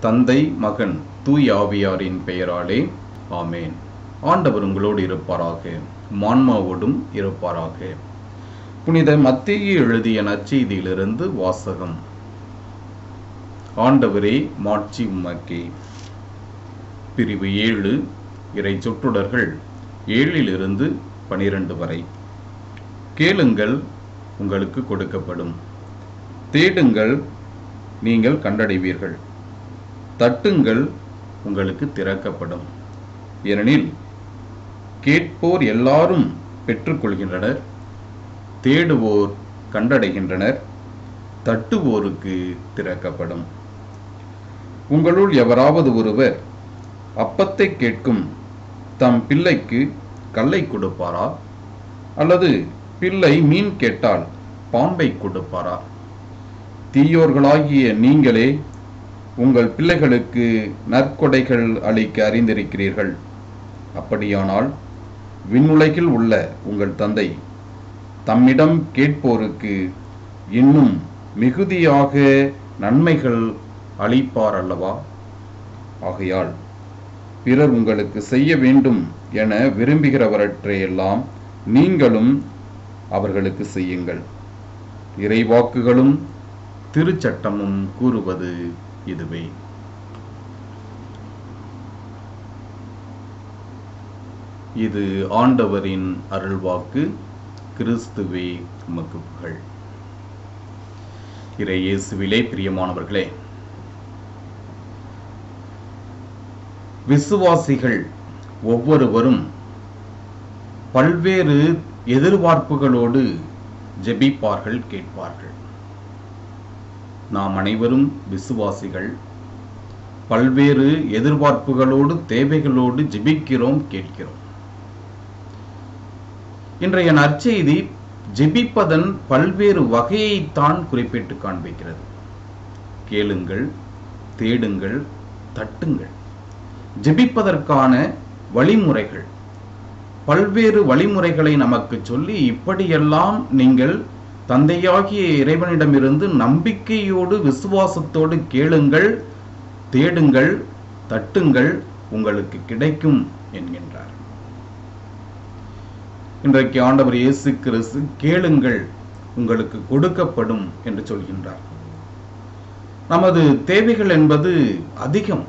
தந்தை மகன் தூய் ஆவியாரின் பெயராலே ஆமேன் ஆண்டவர் உங்களோடு இருப்பாராக மான்மாவோடும் இருப்பாராக புனித மத்திய எழுதிய நற்செய்தியிலிருந்து வாசகம் ஆண்டவரே மாட்சி உமக்கே பிரிவு ஏழு இறை சொற்றொடர்கள் ஏழிலிருந்து பனிரெண்டு வரை கேளுங்கள் உங்களுக்கு கொடுக்கப்படும் தேடுங்கள் நீங்கள் கண்டடைவீர்கள் தட்டுங்கள் உங்களுக்கு திறக்கப்படும் ஏனெனில் கேட்போர் எல்லாரும் பெற்றுக்கொள்கின்றனர் தேடுவோர் கண்டடைகின்றனர் தட்டுவோருக்கு திறக்கப்படும் உங்களுள் எவராவது ஒருவர் அப்பத்தை கேட்கும் தம் பிள்ளைக்கு கல்லை கொடுப்பாரா அல்லது பிள்ளை மீன் கேட்டால் பாம்பை கொடுப்பாரா தீயோர்களாகிய நீங்களே உங்கள் பிள்ளைகளுக்கு நற்கொடைகள் அளிக்க அறிந்திருக்கிறீர்கள் அப்படியானால் விண்ணுலகில் உள்ள உங்கள் தந்தை தம்மிடம் கேட்போருக்கு இன்னும் மிகுதியாக நன்மைகள் அளிப்பார் அல்லவா ஆகையால் பிறர் உங்களுக்கு செய்ய வேண்டும் என விரும்புகிறவற்றையெல்லாம் நீங்களும் அவர்களுக்கு செய்யுங்கள் இறைவாக்குகளும் திருச்சட்டமும் கூறுவது இதுவே இது ஆண்டவரின் அருள்வாக்கு கிறிஸ்துவே உமக்கு புகழ் இறை இயேசுவிலே பிரியமானவர்களே விசுவாசிகள் ஒவ்வொருவரும் பல்வேறு எதிர்பார்ப்புகளோடு ஜெபிப்பார்கள் கேட்பார்கள் நாம் அனைவரும் விசுவாசிகள் பல்வேறு எதிர்பார்ப்புகளோடு தேவைகளோடு ஜெபிக்கிறோம் கேட்கிறோம் இன்றைய நற்செய்தி ஜெபிப்பதன் பல்வேறு வகையைத்தான் குறிப்பிட்டு காண்பிக்கிறது கேளுங்கள் தேடுங்கள் தட்டுங்கள் ஜெபிப்பதற்கான வழிமுறைகள் பல்வேறு வழிமுறைகளை நமக்கு சொல்லி இப்படியெல்லாம் நீங்கள் தந்தையாகிய இறைவனிடமிருந்து நம்பிக்கையோடு விசுவாசத்தோடு கேளுங்கள் தேடுங்கள் தட்டுங்கள் உங்களுக்கு கிடைக்கும் என்கின்றார் இன்றைக்கு ஆண்டவர் இயேசு கிறிஸ்து கேளுங்கள் உங்களுக்கு கொடுக்கப்படும் என்று சொல்கின்றார் நமது தேவைகள் என்பது அதிகம்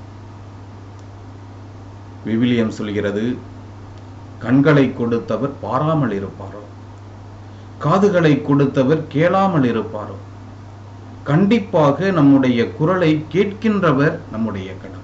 விவிலியம் சொல்கிறது கண்களை கொடுத்தவர் பாராமல் இருப்பாரோ காதுகளை கொடுத்தவர் கேளாமல் இருப்பாரோ கண்டிப்பாக நம்முடைய குரலை கேட்கின்றவர் நம்முடைய கடவுள்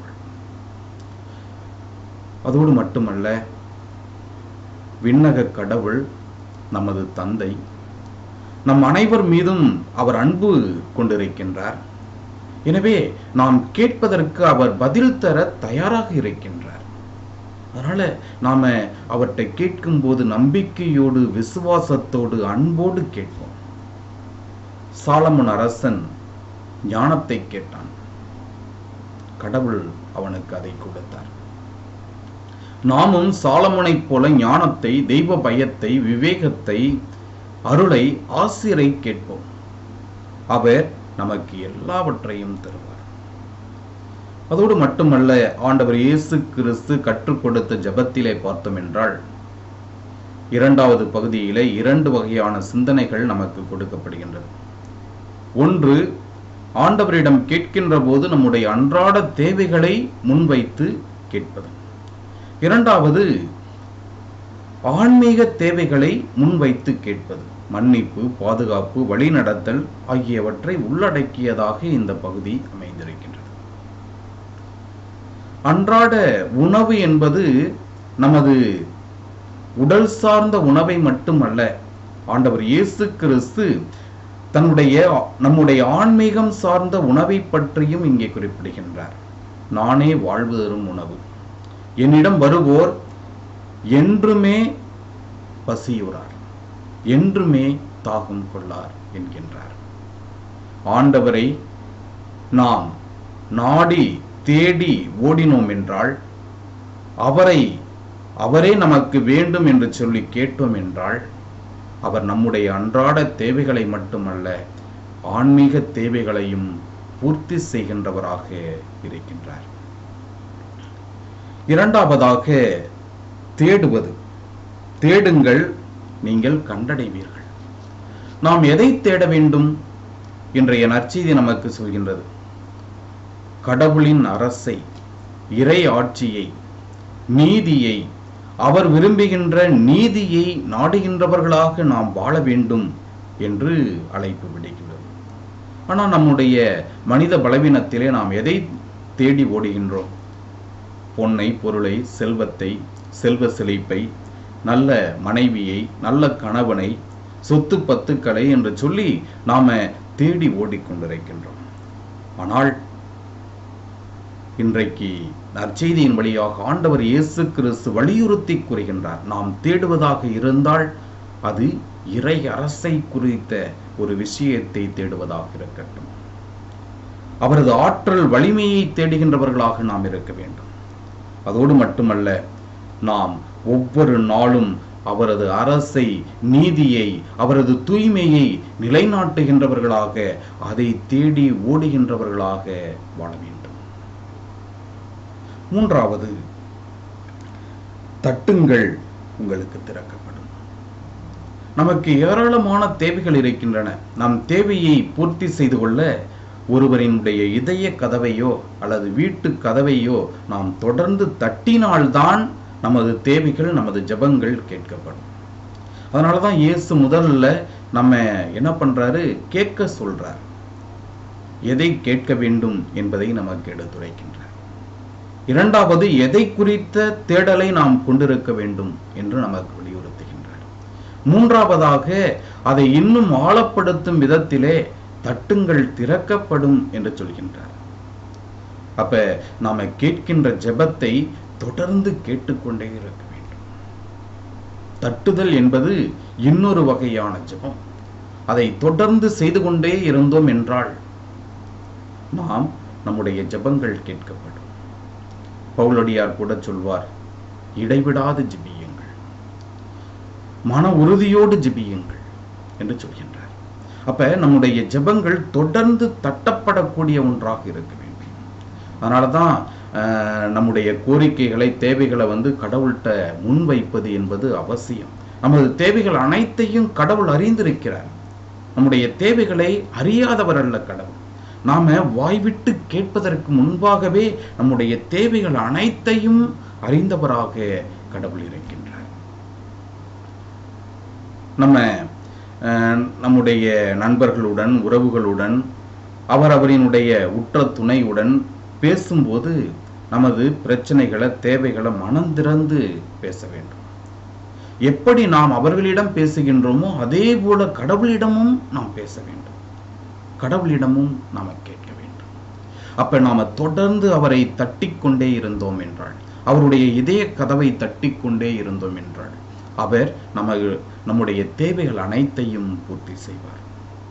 அதோடு மட்டுமல்ல விண்ணக கடவுள் நமது தந்தை நம் அனைவர் மீதும் அவர் அன்பு கொண்டிருக்கின்றார் எனவே நாம் கேட்பதற்கு அவர் பதில் தர தயாராக இருக்கின்றார் அதனால நாம அவற்றை கேட்கும் போது நம்பிக்கையோடு விசுவாசத்தோடு அன்போடு கேட்போம் சாலமன் அரசன் ஞானத்தை கேட்டான் கடவுள் அவனுக்கு அதை கொடுத்தார் நாமும் சாலமனைப் போல ஞானத்தை தெய்வ பயத்தை விவேகத்தை அருளை ஆசிரை கேட்போம் அவர் நமக்கு எல்லாவற்றையும் தருவார் அதோடு மட்டுமல்ல ஆண்டவர் இயேசு கிறிஸ்து கற்றுக் கொடுத்த ஜபத்திலே பார்த்தோம் என்றால் இரண்டாவது பகுதியிலே இரண்டு வகையான சிந்தனைகள் நமக்கு கொடுக்கப்படுகின்றது ஒன்று ஆண்டவரிடம் கேட்கின்ற போது நம்முடைய அன்றாட தேவைகளை முன்வைத்து கேட்பது இரண்டாவது ஆன்மீக தேவைகளை முன்வைத்து கேட்பது மன்னிப்பு பாதுகாப்பு வழிநடத்தல் ஆகியவற்றை உள்ளடக்கியதாக இந்த பகுதி அமைந்திருக்கின்றது அன்றாட உணவு என்பது நமது உடல் சார்ந்த உணவை மட்டுமல்ல ஆண்டவர் இயேசு கிறிஸ்து தன்னுடைய நம்முடைய ஆன்மீகம் சார்ந்த உணவை பற்றியும் இங்கே குறிப்பிடுகின்றார் நானே வாழ்வு தரும் உணவு என்னிடம் வருவோர் என்றுமே பசியுறார் என்றுமே தாகம் கொள்ளார் என்கின்றார் ஆண்டவரை நாம் நாடி தேடி ஓடினோம் என்றால் அவரை அவரே நமக்கு வேண்டும் என்று சொல்லி கேட்டோம் என்றால் அவர் நம்முடைய அன்றாட தேவைகளை மட்டுமல்ல ஆன்மீக தேவைகளையும் பூர்த்தி செய்கின்றவராக இருக்கின்றார் இரண்டாவதாக தேடுவது தேடுங்கள் நீங்கள் கண்டடைவீர்கள் நாம் எதை தேட வேண்டும் இன்றைய நற்செய்தி நமக்கு சொல்கின்றது கடவுளின் அரசை இறை ஆட்சியை நீதியை அவர் விரும்புகின்ற நீதியை நாடுகின்றவர்களாக நாம் வாழ வேண்டும் என்று அழைப்பு விடுகின்றது ஆனால் நம்முடைய மனித பலவீனத்திலே நாம் எதை தேடி ஓடுகின்றோம் பொன்னை பொருளை செல்வத்தை செல்வ செழிப்பை நல்ல மனைவியை நல்ல கணவனை சொத்து பத்துக்களை என்று சொல்லி நாம தேடி ஓடிக்கொண்டிருக்கின்றோம் ஆனால் இன்றைக்கு நற்செய்தியின் வழியாக ஆண்டவர் இயேசு கிறிஸ்து வலியுறுத்தி கூறுகின்றார் நாம் தேடுவதாக இருந்தால் அது இறை அரசை குறித்த ஒரு விஷயத்தை தேடுவதாக இருக்கட்டும் அவரது ஆற்றல் வலிமையை தேடுகின்றவர்களாக நாம் இருக்க வேண்டும் அதோடு மட்டுமல்ல நாம் ஒவ்வொரு நாளும் அவரது அரசை நீதியை அவரது தூய்மையை நிலைநாட்டுகின்றவர்களாக அதை தேடி ஓடுகின்றவர்களாக வாழ வேண்டும் மூன்றாவது தட்டுங்கள் உங்களுக்கு திறக்கப்படும் நமக்கு ஏராளமான தேவைகள் இருக்கின்றன நம் தேவையை பூர்த்தி செய்து கொள்ள ஒருவரினுடைய இதய கதவையோ அல்லது வீட்டு கதவையோ நாம் தொடர்ந்து தட்டினால்தான் நமது தேவைகள் நமது ஜெபங்கள் கேட்கப்படும் அதனால தான் இயேசு முதல்ல நம்ம என்ன பண்றாரு கேட்க சொல்றார் எதை கேட்க வேண்டும் என்பதை நமக்கு எடுத்துரைக்கின்றார் இரண்டாவது எதை குறித்த தேடலை நாம் கொண்டிருக்க வேண்டும் என்று நமக்கு வலியுறுத்துகின்றார் மூன்றாவதாக அதை இன்னும் ஆழப்படுத்தும் விதத்திலே தட்டுங்கள் திறக்கப்படும் என்று சொல்கின்றார் அப்ப நாம கேட்கின்ற ஜெபத்தை தொடர்ந்து கேட்டுக்கொண்டே இருக்க வேண்டும் தட்டுதல் என்பது இன்னொரு வகையான ஜெபம் அதை தொடர்ந்து செய்து கொண்டே இருந்தோம் என்றால் நாம் நம்முடைய ஜெபங்கள் கேட்கப்படும் பவுலடியார் கூட சொல்வார் இடைவிடாது ஜெபியுங்கள் மன உறுதியோடு ஜெபியுங்கள் என்று சொல்கின்றார் அப்ப நம்முடைய ஜெபங்கள் தொடர்ந்து தட்டப்படக்கூடிய ஒன்றாக இருக்க வேண்டும் அதனால தான் அஹ், நம்முடைய கோரிக்கைகளை தேவைகளை வந்து கடவுள்கிட்ட முன்வைப்பது என்பது அவசியம் நமது தேவைகள் அனைத்தையும் கடவுள் அறிந்திருக்கிறார் நம்முடைய தேவைகளை அறியாதவர் அல்ல கடவுள் நாம வாய்விட்டு கேட்பதற்கு முன்பாகவே நம்முடைய தேவைகள் அனைத்தையும் அறிந்தவராக கடவுள் இருக்கின்றார் நம்ம அஹ், நம்முடைய நண்பர்களுடன் உறவுகளுடன் அவரவரினுடைய உற்ற துணையுடன் பேசும்போது நமது பிரச்சனைகளை தேவைகளை மனம் திறந்து பேச வேண்டும் எப்படி நாம் அவர்களிடம் பேசுகின்றோமோ அதே போல கடவுளிடமும் நாம் பேச வேண்டும் கடவுளிடமும் நாம கேட்க வேண்டும் அப்ப நாம தொடர்ந்து அவரை தட்டிக்கொண்டே இருந்தோம் என்றால் அவருடைய இதய கதவை தட்டிக்கொண்டே இருந்தோம் என்றால் அவர் நம்ம நம்முடைய தேவைகள் அனைத்தையும் பூர்த்தி செய்வார்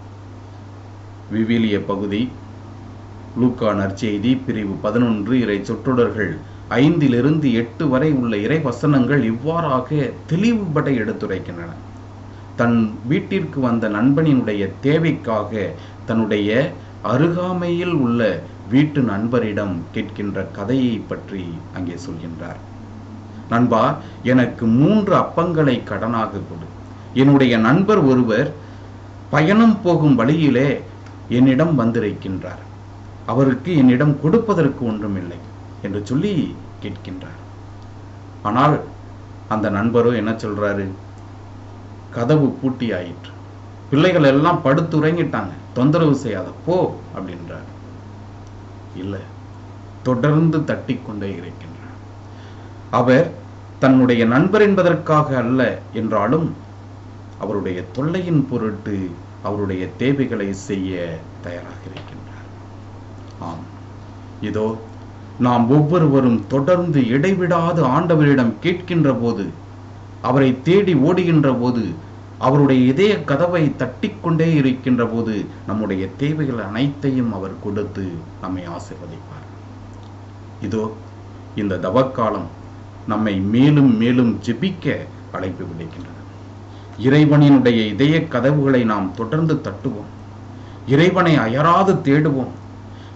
விவிலிய பகுதி லூக்கா நற்செய்தி பிரிவு பதினொன்று இறை சொற்றொடர்கள் ஐந்திலிருந்து எட்டு வரை உள்ள இறை வசனங்கள் இவ்வாறாக தெளிவுபட எடுத்துரைக்கின்றன தன் வீட்டிற்கு வந்த நண்பனினுடைய தேவைக்காக தன்னுடைய அருகாமையில் உள்ள வீட்டு நண்பரிடம் கேட்கின்ற கதையை பற்றி அங்கே சொல்கின்றார் நண்பா எனக்கு மூன்று அப்பங்களை கடனாக கொடு என்னுடைய நண்பர் ஒருவர் பயணம் போகும் வழியிலே என்னிடம் வந்திருக்கின்றார் அவருக்கு என்னிடம் கொடுப்பதற்கு ஒன்றுமில்லை என்று சொல்லி கேட்கின்றார் ஆனால் அந்த நண்பரோ என்ன சொல்றாரு கதவு பூட்டி ஆயிற்று பிள்ளைகள் எல்லாம் படுத்து உறங்கிட்டாங்க தொந்தரவு செய்யாத போ அப்படின்றார் இல்லை தொடர்ந்து தட்டிக்கொண்டே இருக்கின்றார் அவர் தன்னுடைய நண்பர் என்பதற்காக அல்ல என்றாலும் அவருடைய தொல்லையின் பொருட்டு அவருடைய தேவைகளை செய்ய தயாராக இருக்கின்றார் ஆம் இதோ நாம் ஒவ்வொருவரும் தொடர்ந்து இடைவிடாது ஆண்டவரிடம் கேட்கின்ற போது அவரை தேடி ஓடுகின்ற போது அவருடைய இதய கதவை தட்டிக்கொண்டே இருக்கின்ற போது நம்முடைய தேவைகள் அனைத்தையும் அவர் கொடுத்து நம்மை ஆசிர்வதிப்பார் இதோ இந்த தவக்காலம் நம்மை மேலும் மேலும் ஜெபிக்க அழைப்பு விடுக்கின்றது இறைவனினுடைய இதய கதவுகளை நாம் தொடர்ந்து தட்டுவோம் இறைவனை அயராது தேடுவோம்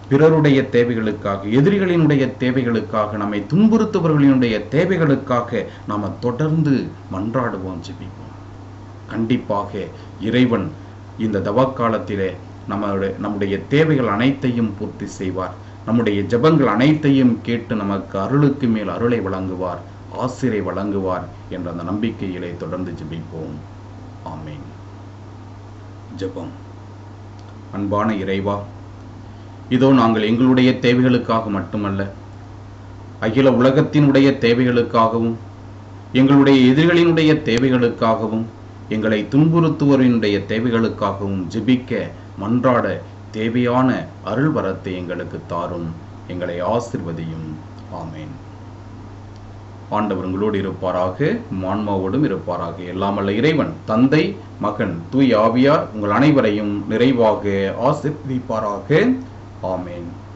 பிறருடைய தேவைகளுக்காக எதிரிகளினுடைய தேவைகளுக்காக நம்மை துன்புறுத்துபவர்களினுடைய தேவைகளுக்காக நாம் தொடர்ந்து மன்றாடுவோம் ஜெபிப்போம் கண்டிப்பாக இறைவன் இந்த தவக்காலத்திலே நம்மளுடைய நம்முடைய தேவைகள் அனைத்தையும் பூர்த்தி செய்வார் நம்முடைய ஜெபங்கள் அனைத்தையும் கேட்டு நமக்கு அருளுக்கு மேல் அருளை வழங்குவார் ஆசிரை வழங்குவார் என்ற அந்த நம்பிக்கையிலே தொடர்ந்து ஜெபிப்போம் ஆமென் ஜெபம் அன்பான இறைவா இதோ நாங்கள் எங்களுடைய தேவைகளுக்காக மட்டுமல்ல அகில உலகத்தினுடைய தேவைகளுக்காகவும் எங்களுடைய எதிரிகளினுடைய தேவைகளுக்காகவும் எங்களை துன்புறுத்துவோரினுடைய தேவைகளுக்காகவும் ஜெபிக்க மன்றாட தேவையான அருள் வரத்தை எங்களுக்கு தாரும் எங்களை ஆசிர்வதியும் ஆமேன் ஆண்டவர் உங்களோடு இருப்பாராக மான்மாவோடும் இருப்பாராக எல்லாம் அல்ல இறைவன் தந்தை மகன் தூய் ஆவியார் உங்கள் அனைவரையும் நிறைவாக ஆசிர்வதிப்பாராக ஆமேன்